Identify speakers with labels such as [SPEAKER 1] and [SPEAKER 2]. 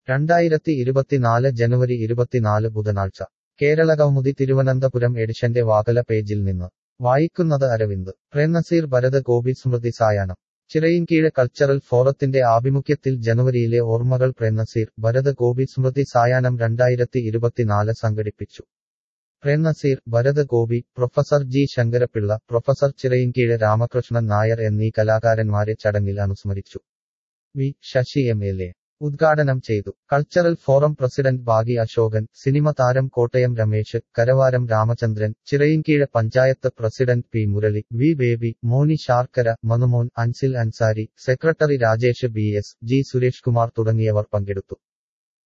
[SPEAKER 1] രണ്ടായിരത്തി ഇരുപത്തിനാല് ജനുവരി ഇരുപത്തിനാല് ബുധനാഴ്ച കേരള കൗമുദി തിരുവനന്തപുരം എഡിഷന്റെ വാകല പേജിൽ നിന്ന് വായിക്കുന്നത് അരവിന്ദ് പ്രേംനസീർ ഭരത് ഗോപി സ്മൃതി സായാഹ്നം ചിറയിൻകീഴ് കൾച്ചറൽ ഫോറത്തിന്റെ ആഭിമുഖ്യത്തിൽ ജനുവരിയിലെ ഓർമ്മകൾ പ്രേംനസീർ ഭരത് ഗോപി സ്മൃതി സായാഹ്നം രണ്ടായിരത്തി ഇരുപത്തിനാല് സംഘടിപ്പിച്ചു Premnazir Bharath Gopi professor G Sankarapillai professor Chirayinkeezhu Ramakrishnan Nair എന്നീ കലാകാരന്മാരെ ചടങ്ങിൽ അനുസ്മരിച്ചു V Sasi M L A ഉദ്ഘാടനം ചെയ്തു cultural forum president Bagi Ashokan cinema താരം Kottayam Ramesh Karavaram Ramachandran Chirayinkeezhu panchayat president P Murali V Baby Moni Sharkara Manumon Ansil Ansari secretary Rajesh B S G Suresh Kumar തുടങ്ങിയവർ പങ്കെടുത്തു